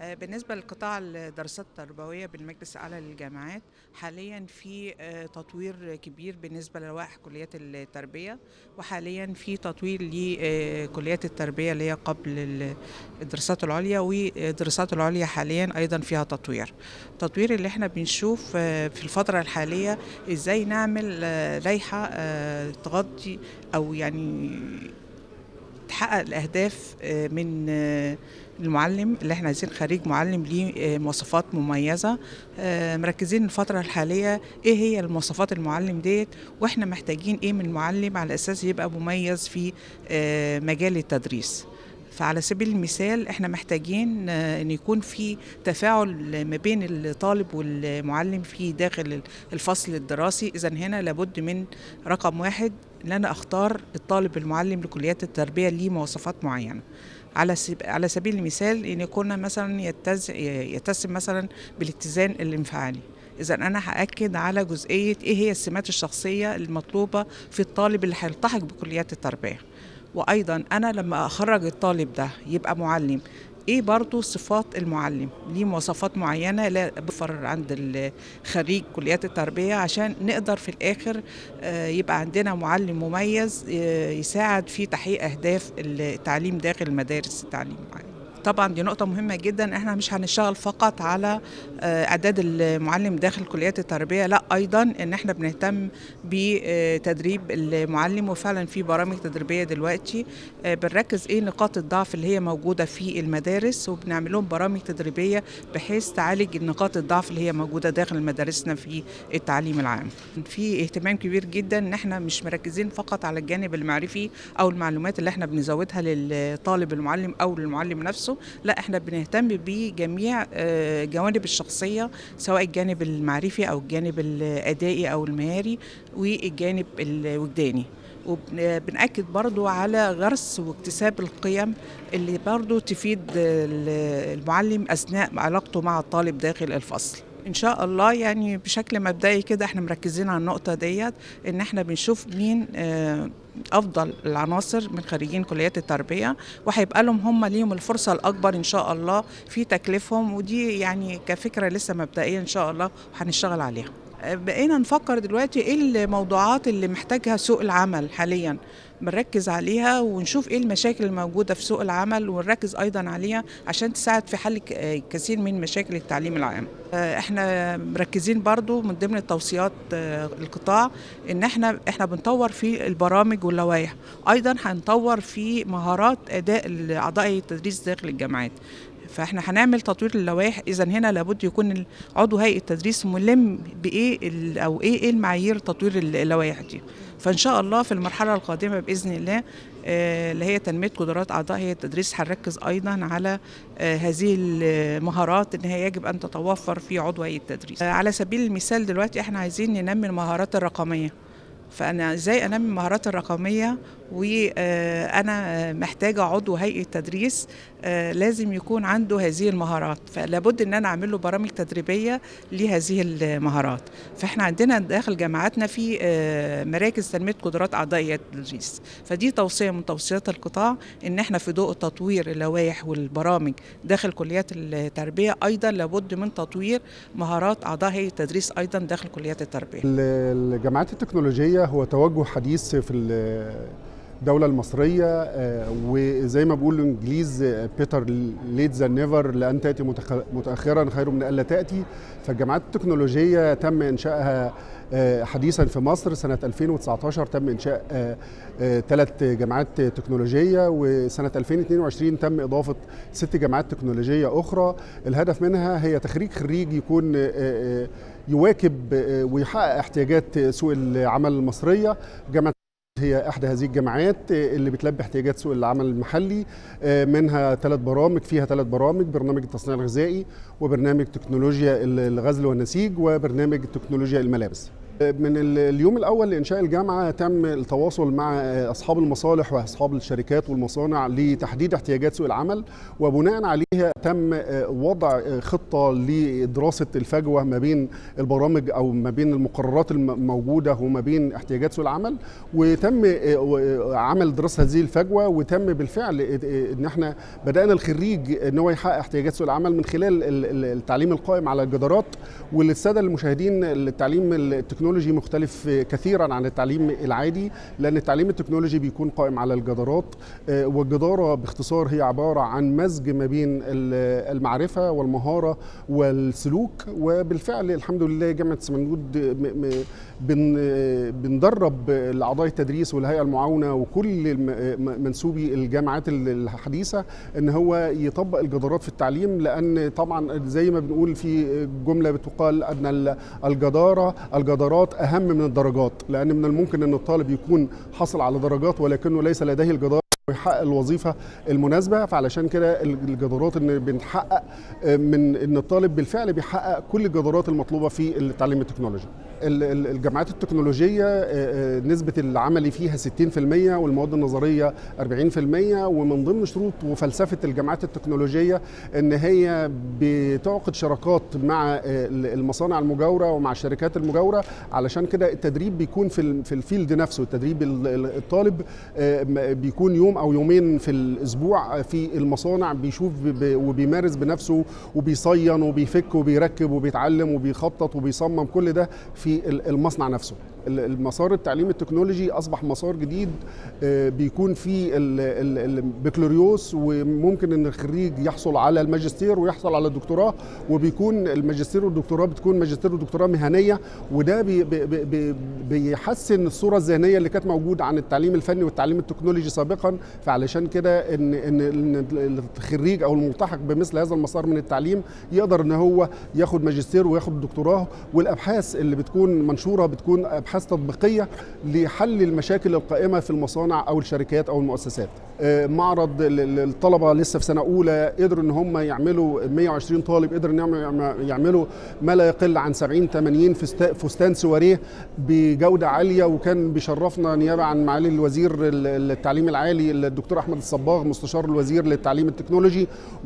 آه، بالنسبة لقطاع الدراسات التربوية بالمجلس الأعلى للجامعات حاليا في آه، تطوير كبير بالنسبة للوائح كليات التربية وحاليا في تطوير لكليات التربية اللي هي قبل ال- الدراسات العليا والدراسات العليا حاليا أيضا فيها تطوير التطوير اللي احنا بنشوف آه، في الفترة الحالية ازاي نعمل آه، لائحة آه، تغطي أو يعني تحقق الأهداف آه، من آه، المعلم اللي احنا عايزين خريج معلم ليه آه، مواصفات مميزة آه، مركزين الفترة الحالية ايه هي المواصفات المعلم ديت واحنا محتاجين ايه من المعلم على اساس يبقى مميز في آه، مجال التدريس فعلى سبيل المثال احنا محتاجين آه، ان يكون في تفاعل ما بين الطالب والمعلم في داخل الفصل الدراسي اذا هنا لابد من رقم واحد ان انا اختار الطالب المعلم لكليات التربيه ليه مواصفات معينه على سب... على سبيل المثال ان يكون مثلا يتز... يتسم مثلا بالاتزان الانفعالي اذا انا هاكد على جزئيه ايه هي السمات الشخصيه المطلوبه في الطالب اللي هيلتحق بكليات التربيه وايضا انا لما اخرج الطالب ده يبقى معلم ايه برضو صفات المعلم ليه مواصفات معينه لا بفر عند ال- خريج كليات التربيه عشان نقدر في الاخر آه، يبقى عندنا معلم مميز آه، يساعد في تحقيق اهداف التعليم داخل المدارس التعليم طبعا دي نقطة مهمة جدا احنا مش هنشتغل فقط على آه، اعداد المعلم داخل كليات التربية لا ايضا ان احنا بنهتم بتدريب المعلم وفعلا في برامج تدريبية دلوقتي آه، بنركز ايه نقاط الضعف اللي هي موجودة في المدارس وبنعمل لهم برامج تدريبية بحيث تعالج نقاط الضعف اللي هي موجودة داخل مدارسنا في التعليم العام في اهتمام كبير جدا ان احنا مش مركزين فقط على الجانب المعرفي او المعلومات اللي احنا بنزودها للطالب المعلم او للمعلم نفسه لا احنا بنهتم بجميع آه، جوانب الشخصيه سواء الجانب المعرفي او الجانب الادائي او المهاري والجانب الوجداني وبنأكد برضو على غرس واكتساب القيم اللي برضو تفيد ال- المعلم أثناء علاقته مع الطالب داخل الفصل ان شاء الله يعني بشكل مبدئي كده احنا مركزين على النقطه ديت ان احنا بنشوف مين آه، افضل العناصر من خريجين كليات التربيه وهيبقى لهم هم ليهم الفرصه الاكبر ان شاء الله في تكليفهم ودي يعني كفكره لسه مبدئيه ان شاء الله وهنشتغل عليها آه، بقينا نفكر دلوقتي ايه الموضوعات اللي محتاجها سوق العمل حاليا بنركز عليها ونشوف ايه المشاكل الموجوده في سوق العمل ونركز ايضا عليها عشان تساعد في حل ك- آه، كثير من مشاكل التعليم العام آه، احنا مركزين برضو من ضمن التوصيات آه، القطاع ان احنا احنا بنطور في البرامج واللوائح ايضا هنطور في مهارات اداء اعضاء التدريس داخل الجامعات فاحنا هنعمل تطوير اللوائح اذا هنا لابد يكون عضو هيئه التدريس ملم بايه ال- او ايه ايه المعايير تطوير اللوائح دي فان شاء الله في المرحله القادمه باذن الله آه، اللي هي تنميه قدرات اعضاء هيئه التدريس هنركز ايضا على آه، هذه المهارات ان هي يجب ان تتوفر في عضو هيئه التدريس آه، على سبيل المثال دلوقتي احنا عايزين ننمي المهارات الرقميه فانا ازاي انمي المهارات الرقميه وانا محتاجه عضو هيئه تدريس آه، لازم يكون عنده هذه المهارات فلابد ان انا اعمل له برامج تدريبيه لهذه المهارات فاحنا عندنا داخل جامعاتنا في آه، مراكز تنميه قدرات اعضاء هيئه التدريس فدي توصيه من توصيات القطاع ان احنا في ضوء تطوير اللوائح والبرامج داخل كليات التربيه ايضا لابد من تطوير مهارات اعضاء هيئه التدريس ايضا داخل كليات التربيه الجامعات التكنولوجية هو توجه حديث في الدولة المصرية آه، وزي ما بيقول الإنجليز بيتر ليت ذان نيفر لأن تأتي متخ- متأخرا خير من ألا تأتي فالجامعات التكنولوجية تم إنشائها آه، حديثا في مصر سنة 2019 تم إنشاء ثلاث جامعات تكنولوجية وسنة 2022 تم إضافة ست جامعات تكنولوجية أخرى الهدف منها هي تخريج خريج يكون آه، آه، يواكب آه، ويحقق احتياجات سوق العمل المصرية جامعة هي احدى هذه الجامعات اللي بتلبي احتياجات سوق العمل المحلي آه، منها ثلاث برامج فيها ثلاث برامج برنامج التصنيع الغذائي وبرنامج تكنولوجيا الغزل والنسيج وبرنامج تكنولوجيا الملابس من اليوم الاول لانشاء الجامعه تم التواصل مع اصحاب المصالح واصحاب الشركات والمصانع لتحديد احتياجات سوق العمل وبناء عليها تم وضع خطه لدراسه الفجوه ما بين البرامج او ما بين المقررات الموجوده وما بين احتياجات سوق العمل وتم عمل دراسه هذه الفجوه وتم بالفعل ان احنا بدانا الخريج ان هو يحقق احتياجات سوق العمل من خلال التعليم القائم على الجدارات وللساده المشاهدين التعليم التكنولوجي مختلف كثيرا عن التعليم العادي لان التعليم التكنولوجي بيكون قائم على الجدارات والجداره باختصار هي عباره عن مزج ما بين المعرفه والمهاره والسلوك وبالفعل الحمد لله جامعه سمنود بندرب اعضاء التدريس والهيئه المعاونه وكل منسوبي الجامعات الحديثه ان هو يطبق الجدارات في التعليم لان طبعا زي ما بنقول في جمله بتقال ان الجداره الجدارات اهم من الدرجات لان من الممكن ان الطالب يكون حصل على درجات ولكنه ليس لديه الجداره ويحقق الوظيفه المناسبه فعلشان كده الجدارات ان بنحقق من ان الطالب بالفعل بيحقق كل الجدارات المطلوبه في التعليم التكنولوجي الجامعات التكنولوجيه نسبه العملي فيها 60% والمواد النظريه 40% ومن ضمن شروط وفلسفه الجامعات التكنولوجيه ان هي بتعقد شراكات مع المصانع المجاوره ومع الشركات المجاوره علشان كده التدريب بيكون في في الفيلد نفسه التدريب الطالب بيكون يوم او يومين في الاسبوع في المصانع بيشوف وبيمارس بنفسه وبيصين وبيفك وبيركب وبيتعلم وبيخطط وبيصمم كل ده في المصنع نفسه المسار التعليم التكنولوجي اصبح مسار جديد بيكون فيه البكالوريوس وممكن ان الخريج يحصل على الماجستير ويحصل على الدكتوراه وبيكون الماجستير والدكتوراه بتكون ماجستير ودكتوراه مهنيه وده بي بي بي بيحسن الصوره الذهنيه اللي كانت موجوده عن التعليم الفني والتعليم التكنولوجي سابقا فعلشان كده ان ان الخريج او الملتحق بمثل هذا المسار من التعليم يقدر ان هو ياخد ماجستير وياخد دكتوراه والابحاث اللي بتكون منشوره بتكون ابحاث تطبيقيه لحل المشاكل القائمه في المصانع او الشركات او المؤسسات. معرض الطلبه لسه في سنه اولى قدروا ان هم يعملوا 120 طالب قدروا ان يعملوا ما لا يقل عن 70 80 فستان سواريه بجوده عاليه وكان بيشرفنا نيابه عن معالي الوزير التعليم العالي الدكتور احمد الصباغ مستشار الوزير للتعليم التكنولوجي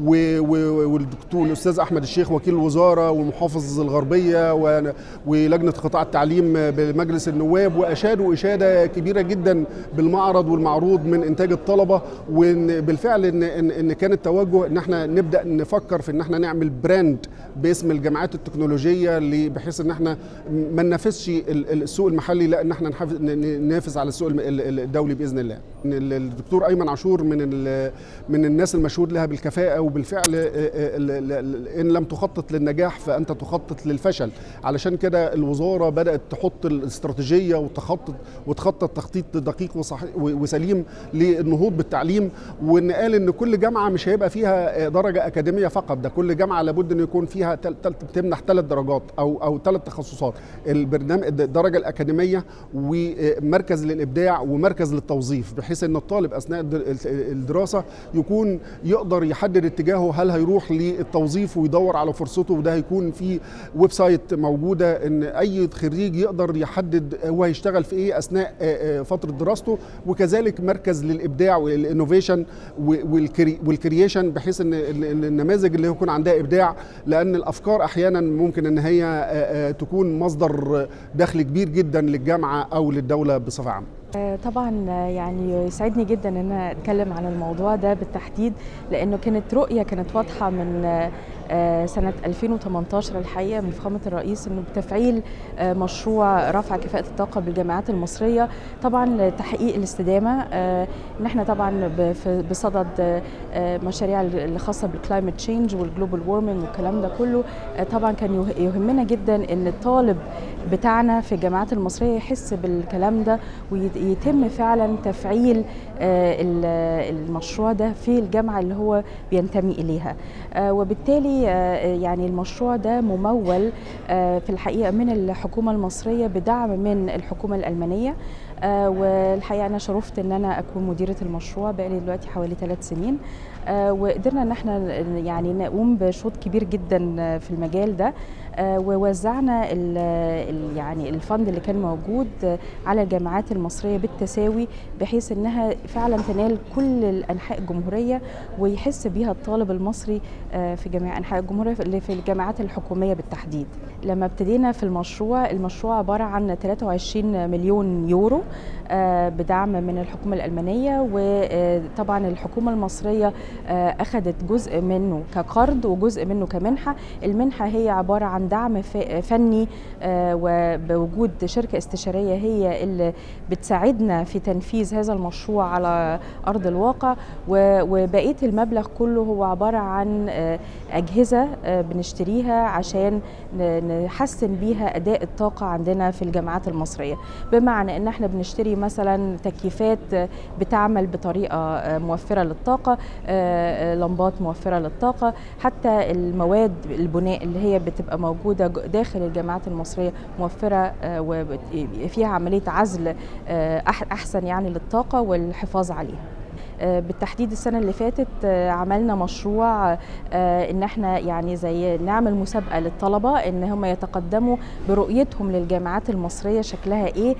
والدكتور الاستاذ احمد الشيخ وكيل الوزاره ومحافظ الغربيه ولجنه قطاع التعليم بمجلس النواب واشادوا اشاده كبيره جدا بالمعرض والمعروض من انتاج الطلبه وان بالفعل ان ان, إن كان التوجه ان احنا نبدا نفكر في ان احنا نعمل براند باسم الجامعات التكنولوجيه بحيث ان احنا ما ننافسش السوق المحلي لا ان احنا ننافس على السوق الدولي باذن الله. الدكتور ايمن عاشور من من الناس المشهود لها بالكفاءه وبالفعل ان لم تخطط للنجاح فانت تخطط للفشل علشان كده الوزاره بدات تحط الاستراتيجيه وتخطط وتخطط تخطيط دقيق وصحيح وسليم للنهوض بالتعليم وان قال ان كل جامعه مش هيبقى فيها درجه اكاديميه فقط ده كل جامعه لابد ان يكون فيها تمنح ثلاث درجات او او ثلاث تخصصات البرنامج الدرجه الاكاديميه ومركز للابداع ومركز للتوظيف بحيث ان الطالب اثناء الدراسه يكون يقدر يحدد اتجاهه هل هيروح للتوظيف ويدور على فرصته وده هيكون في ويب سايت موجوده ان اي خريج يقدر يحدد هو هيشتغل في ايه اثناء فتره دراسته وكذلك مركز للابداع والانوفيشن والكرييشن بحيث ان النماذج اللي يكون عندها ابداع لان الافكار احيانا ممكن ان هي تكون مصدر دخل كبير جدا للجامعه او للدوله بصفه عامه طبعا يعني يسعدني جدا ان انا اتكلم عن الموضوع ده بالتحديد لانه كانت رؤيه كانت واضحه من سنة 2018 الحقيقة من فخامة الرئيس أنه بتفعيل مشروع رفع كفاءة الطاقة بالجامعات المصرية طبعا لتحقيق الاستدامة ان احنا طبعا بصدد مشاريع الخاصة بالكلايمت تشينج والجلوبال وورمنج والكلام ده كله طبعا كان يهمنا جدا ان الطالب بتاعنا في الجامعات المصرية يحس بالكلام ده ويتم فعلا تفعيل المشروع ده في الجامعة اللي هو بينتمي إليها وبالتالي يعني المشروع ده ممول في الحقيقة من الحكومة المصرية بدعم من الحكومة الألمانية آه، والحقيقه انا شرفت ان انا اكون مديره المشروع بقالي دلوقتي حوالي ثلاث سنين آه، وقدرنا ان احنا يعني نقوم بشوط كبير جدا في المجال ده آه، ووزعنا ال ال يعني الفند اللي كان موجود آه، على الجامعات المصريه بالتساوي بحيث انها فعلا تنال كل انحاء الجمهوريه ويحس بيها الطالب المصري آه، في جميع انحاء الجمهوريه اللي في الجامعات الحكوميه بالتحديد. لما ابتدينا في المشروع المشروع عباره عن 23 مليون يورو آه، بدعم من الحكومه الالمانيه وطبعا الحكومه المصريه آه، اخذت جزء منه كقرض وجزء منه كمنحه المنحه هي عباره عن دعم ف- فني آه، وبوجود شركه استشاريه هي اللي بتساعدنا في تنفيذ هذا المشروع على ارض الواقع و- وبقيه المبلغ كله هو عباره عن آه، اجهزه آه، بنشتريها عشان ن- نحسن بيها اداء الطاقه عندنا في الجامعات المصريه بمعنى ان احنا بنشتري مثلا تكييفات آه، بتعمل بطريقه آه، موفره للطاقه آه، آه، لمبات موفره للطاقه حتى المواد البناء اللي هي بتبقى موجوده ج- داخل الجامعات المصريه موفره وفيها عمليه عزل آه، أح- احسن يعني للطاقه والحفاظ عليها آه، بالتحديد السنه اللي فاتت آه، عملنا مشروع آه، ان احنا يعني زي نعمل مسابقه للطلبه ان هم يتقدموا برؤيتهم للجامعات المصريه شكلها ايه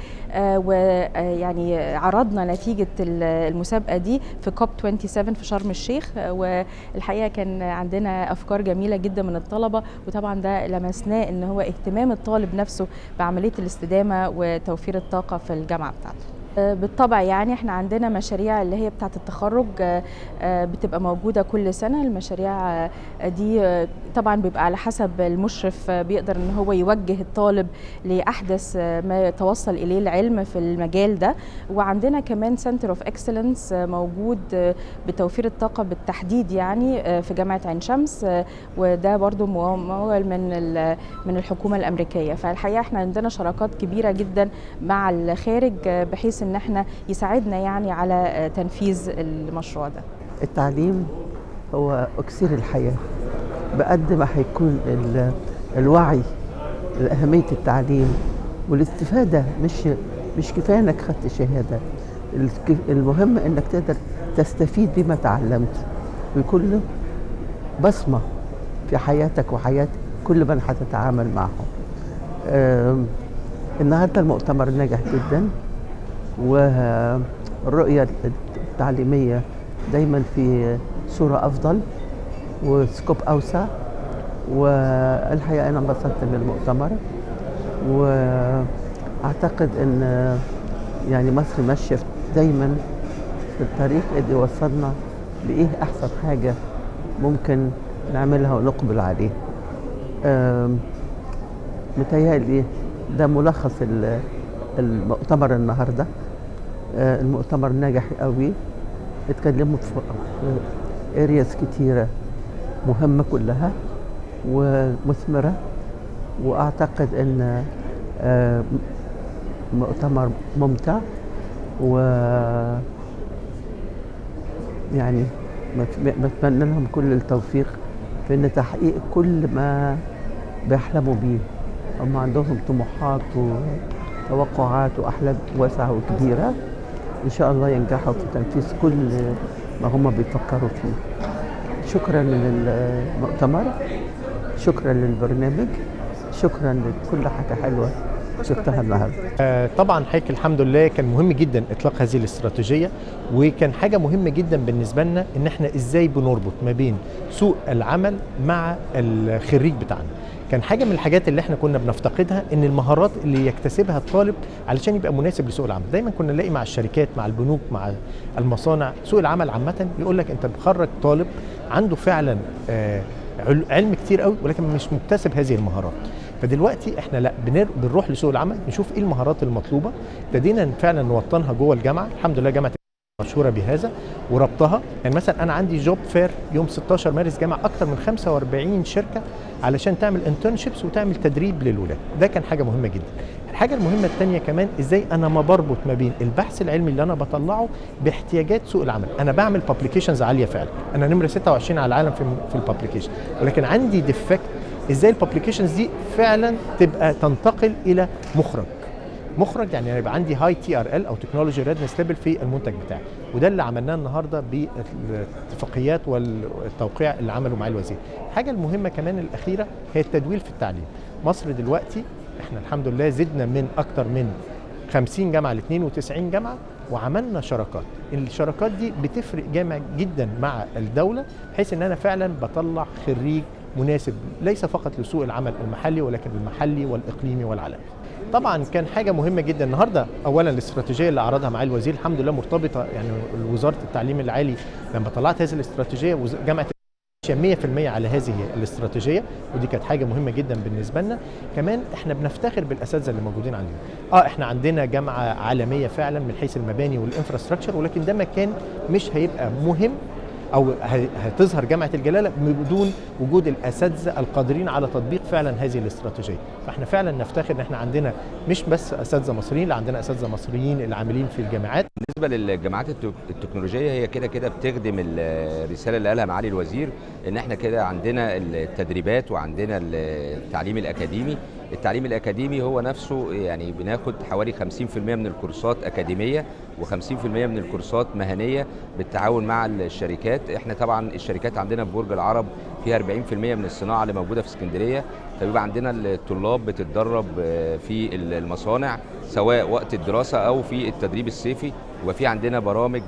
ويعني عرضنا نتيجه ال- المسابقه دي في كوب 27 في شرم الشيخ آه، والحقيقه كان عندنا افكار جميله جدا من الطلبه وطبعا ده لمسناه ان هو اهتمام الطالب نفسه بعمليه الاستدامه وتوفير الطاقه في الجامعه بتاعته آه، بالطبع يعني احنا عندنا مشاريع اللي هي بتاعه التخرج آه، آه، بتبقى موجوده كل سنه المشاريع آه، دي آه، طبعا بيبقى على حسب المشرف آه، بيقدر ان هو يوجه الطالب لاحدث آه، ما يتوصل اليه العلم في المجال ده وعندنا كمان سنتر اوف اكسلنس موجود آه، بتوفير الطاقه بالتحديد يعني آه، في جامعه عين شمس آه، وده برضو ممول من ال- من الحكومه الامريكيه فالحقيقه احنا عندنا شراكات كبيره جدا مع الخارج آه، بحيث ان احنا يساعدنا يعني على آه، تنفيذ المشروع ده التعليم هو أكسير الحياة بقد ما هيكون ال- الوعي لأهمية التعليم والاستفادة مش مش كفاية إنك خدت شهادة الك- المهم إنك تقدر تستفيد بما تعلمت ويكون له بصمة في حياتك وحياة كل من هتتعامل معهم آم، النهارده المؤتمر نجح جدا والرؤية التعليمية دايما في صورة أفضل وسكوب أوسع والحقيقة أنا انبسطت من المؤتمر وأعتقد أن يعني مصر ماشية دايما في الطريق اللي يوصلنا لإيه أحسن حاجة ممكن نعملها ونقبل عليه آم، متهيألي ده ملخص ال- المؤتمر النهارده آه، المؤتمر ناجح قوي اتكلموا في ارياز كتيرة مهمة كلها ومثمرة واعتقد ان آه، مؤتمر ممتع و يعني بت- بتمنى لهم كل التوفيق في ان تحقيق كل ما بيحلموا بيه هم عندهم طموحات وتوقعات واحلام واسعه وكبيره ان شاء الله ينجحوا في تنفيذ كل ما هم بيفكروا فيه شكرا للمؤتمر شكرا للبرنامج شكرا لكل حاجه حلوه شفتها النهارده آه، طبعا حضرتك الحمد لله كان مهم جدا اطلاق هذه الاستراتيجيه وكان حاجه مهمه جدا بالنسبه لنا ان احنا ازاي بنربط ما بين سوق العمل مع الخريج بتاعنا كان حاجه من الحاجات اللي احنا كنا بنفتقدها ان المهارات اللي يكتسبها الطالب علشان يبقى مناسب لسوق العمل دايما كنا نلاقي مع الشركات مع البنوك مع المصانع سوق العمل عامه يقول لك انت بتخرج طالب عنده فعلا آه، عل- علم كتير قوي ولكن مش مكتسب هذه المهارات فدلوقتي احنا لا بنر... بنروح لسوق العمل نشوف ايه المهارات المطلوبه ابتدينا فعلا نوطنها جوه الجامعه الحمد لله جامعه مشهوره بهذا وربطها يعني مثلا انا عندي جوب فير يوم 16 مارس جامعه اكتر من 45 شركه علشان تعمل انترنشيبس وتعمل تدريب للولاد ده كان حاجه مهمه جدا الحاجه المهمه الثانيه كمان ازاي انا ما بربط ما بين البحث العلمي اللي انا بطلعه باحتياجات سوق العمل انا بعمل بابليكيشنز عاليه فعلا انا نمره 26 على العالم في في البابليكيشن ولكن عندي ديفكت ازاي البابليكيشنز دي فعلا تبقى تنتقل الى مخرج مخرج يعني يبقى عندي هاي تي ار ال او تكنولوجي ريدنس ليفل في المنتج بتاعي وده اللي عملناه النهارده بالاتفاقيات والتوقيع اللي عمله مع الوزير الحاجه المهمه كمان الاخيره هي التدوير في التعليم مصر دلوقتي احنا الحمد لله زدنا من اكتر من 50 جامعه ل 92 جامعه وعملنا شراكات الشراكات دي بتفرق جامع جدا مع الدوله بحيث ان انا فعلا بطلع خريج مناسب ليس فقط لسوق العمل المحلي ولكن المحلي والاقليمي والعالمي طبعا كان حاجه مهمه جدا النهارده اولا الاستراتيجيه اللي عرضها معالي الوزير الحمد لله مرتبطه يعني وزاره التعليم العالي لما طلعت هذه الاستراتيجيه جامعه 100% على هذه الاستراتيجيه ودي كانت حاجه مهمه جدا بالنسبه لنا كمان احنا بنفتخر بالاساتذه اللي موجودين عندنا اه احنا عندنا جامعه عالميه فعلا من حيث المباني والانفراستراكشر ولكن ده مكان مش هيبقى مهم او هتظهر جامعه الجلاله بدون وجود الاساتذه القادرين على تطبيق فعلا هذه الاستراتيجيه فاحنا فعلا نفتخر ان احنا عندنا مش بس اساتذه مصريين لا عندنا اساتذه مصريين اللي عاملين في الجامعات بالنسبه للجامعات التكنولوجيه هي كده كده بتخدم الرساله اللي قالها معالي الوزير ان احنا كده عندنا التدريبات وعندنا التعليم الاكاديمي التعليم الاكاديمي هو نفسه يعني بناخد حوالي 50% من الكورسات اكاديميه و50% من الكورسات مهنيه بالتعاون مع الشركات احنا طبعا الشركات عندنا في برج العرب فيها 40% من الصناعه اللي موجوده في اسكندريه فبيبقى عندنا الطلاب بتتدرب في المصانع سواء وقت الدراسه او في التدريب الصيفي وفي عندنا برامج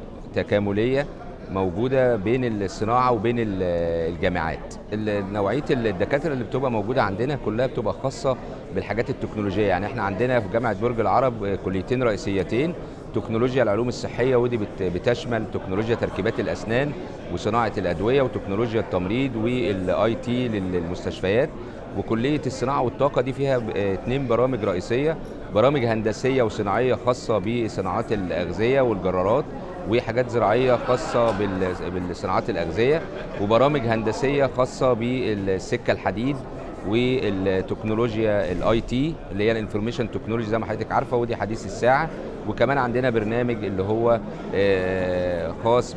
تكامليه موجوده بين الصناعه وبين الجامعات نوعيه الدكاتره اللي بتبقى موجوده عندنا كلها بتبقى خاصه بالحاجات التكنولوجيه يعني احنا عندنا في جامعه برج العرب كليتين رئيسيتين تكنولوجيا العلوم الصحيه ودي بتشمل تكنولوجيا تركيبات الاسنان وصناعه الادويه وتكنولوجيا التمريض والاي تي للمستشفيات وكليه الصناعه والطاقه دي فيها اثنين برامج رئيسيه برامج هندسيه وصناعيه خاصه بصناعات الاغذيه والجرارات وحاجات زراعيه خاصه بالصناعات الاغذيه وبرامج هندسيه خاصه بالسكه الحديد والتكنولوجيا الاي تي اللي هي الانفورميشن تكنولوجي زي ما حضرتك عارفه ودي حديث الساعه وكمان عندنا برنامج اللي هو خاص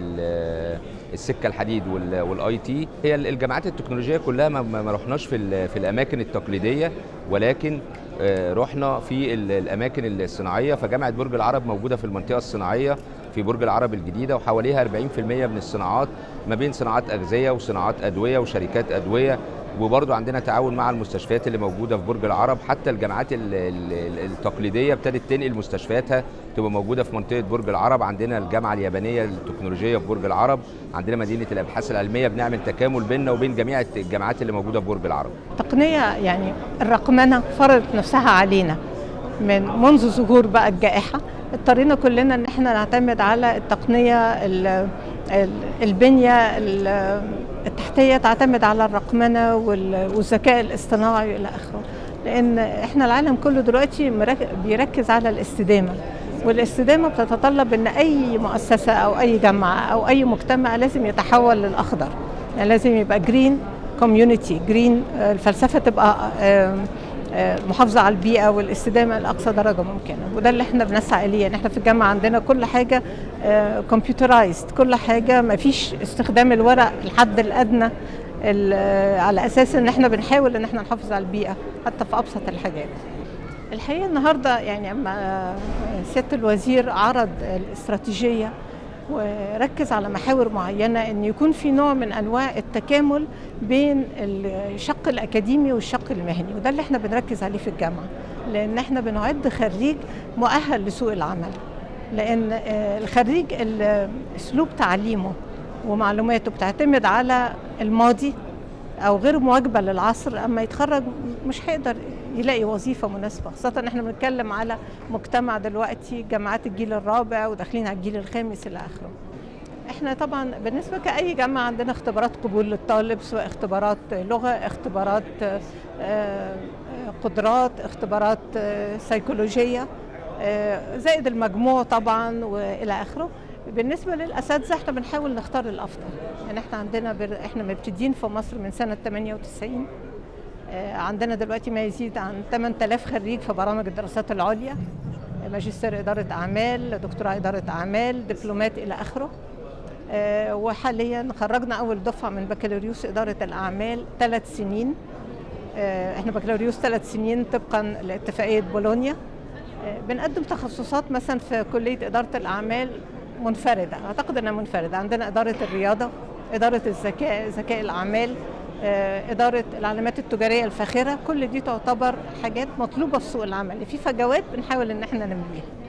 بالسكه الحديد والاي تي هي الجامعات التكنولوجيه كلها ما رحناش في في الاماكن التقليديه ولكن رحنا في الاماكن الصناعيه فجامعه برج العرب موجوده في المنطقه الصناعيه في برج العرب الجديده وحواليها 40% من الصناعات ما بين صناعات اغذيه وصناعات ادويه وشركات ادويه وبرضو عندنا تعاون مع المستشفيات اللي موجوده في برج العرب حتى الجامعات التقليديه ابتدت تنقل مستشفياتها تبقى موجوده في منطقه برج العرب عندنا الجامعه اليابانيه التكنولوجيه في برج العرب عندنا مدينه الابحاث العلميه بنعمل تكامل بيننا وبين جميع الجامعات اللي موجوده في برج العرب تقنيه يعني الرقمنه فرضت نفسها علينا من منذ ظهور بقى الجائحه اضطرينا كلنا ان احنا نعتمد على التقنيه البنيه التحتيه تعتمد على الرقمنه والذكاء الاصطناعي الى اخره لان احنا العالم كله دلوقتي بيركز على الاستدامه والاستدامه بتتطلب ان اي مؤسسه او اي جامعه او اي مجتمع لازم يتحول للاخضر يعني لازم يبقى جرين كوميونتي جرين الفلسفه تبقى محافظه على البيئه والاستدامه لاقصى درجه ممكنه وده اللي احنا بنسعى اليه يعني احنا في الجامعه عندنا كل حاجه كمبيوترايزد كل حاجه ما فيش استخدام الورق الحد الادنى على اساس ان احنا بنحاول ان احنا نحافظ على البيئه حتى في ابسط الحاجات الحقيقه النهارده يعني اما سياده الوزير عرض الاستراتيجيه وركز على محاور معينة أن يكون في نوع من أنواع التكامل بين الشق الأكاديمي والشق المهني وده اللي احنا بنركز عليه في الجامعة لأن احنا بنعد خريج مؤهل لسوق العمل لأن الخريج أسلوب تعليمه ومعلوماته بتعتمد على الماضي أو غير مواكبة للعصر أما يتخرج مش هيقدر يلاقي وظيفه مناسبه خاصه احنا بنتكلم على مجتمع دلوقتي جامعات الجيل الرابع وداخلين على الجيل الخامس الى اخره احنا طبعا بالنسبه كاي جامعه عندنا اختبارات قبول للطالب سواء اختبارات لغه اختبارات قدرات اختبارات سيكولوجيه زائد المجموع طبعا والى اخره بالنسبه للاساتذه احنا بنحاول نختار الافضل يعني احنا عندنا بر... احنا مبتدئين في مصر من سنه 98 عندنا دلوقتي ما يزيد عن 8000 خريج في برامج الدراسات العليا ماجستير إدارة أعمال دكتوراه إدارة أعمال دبلومات إلى آخره وحاليا خرجنا أول دفعة من بكالوريوس إدارة الأعمال ثلاث سنين احنا بكالوريوس ثلاث سنين طبقا لاتفاقية بولونيا آه، بنقدم تخصصات مثلا في كليه اداره الاعمال منفرده اعتقد انها منفرده عندنا اداره الرياضه اداره الذكاء ذكاء الاعمال آه، اداره العلامات التجاريه الفاخره كل دي تعتبر حاجات مطلوبه في سوق العمل في فجوات بنحاول ان احنا نمليها